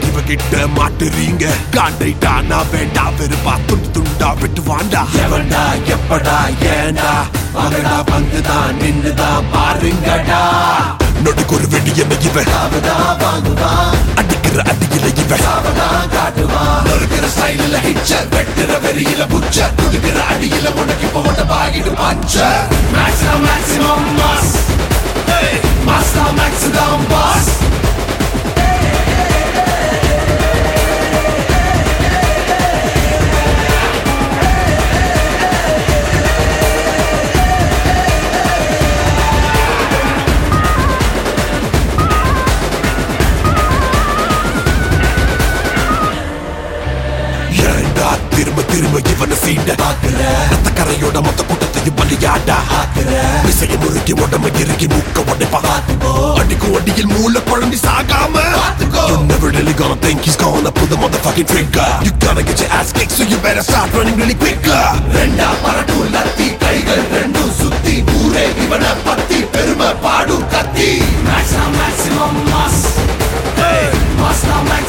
இவகிட்ட மாட்டுறீங்க காண்டைட்டா நான் வேண்டா வெறுப்பா துண்டு துண்டா விட்டு வாண்டா எவன்டா எப்படா ஏண்டா மகடா பங்குதான் நின்னுதான் பாருங்கடா நொடிக்கு ஒரு வெடி என்ன இவன் அடிக்கிற அடியில இவன் நொறுக்கிற ஸ்டைலில் ஹிச்சர் வெட்டுற வெறியில புச்சர் துடுக்கிற அடியில உனக்கு இப்ப ஒட்ட பாகிட்டு பஞ்சர் மேக்ஸிமம் மேக்ஸிமம் மாஸ் மாஸ்டா மேக்ஸிமம் பாஸ் ஏண்டா திரும்ப திரும்ப இவனை சீண்ட ரத்த கரையோட மொத்த கூட்டத்தையும் பலியாடா விசைய முறுக்கி உடம்பு இறுக்கி மூக்க உடைப்பா அடிக்கும் அடியில் மூல குழம்பி சாகாம You never really gonna think he's gonna pull the motherfucking trigger You gotta get your ass kicked so you better start running really quicker ரெண்டா பரட்டும் லத்தி கைகள் ரெண்டும் சுத்தி ஊரே இவனை பத்தி பெருமை பாடும் கத்தி Maximum maximum mass Hey, mass now max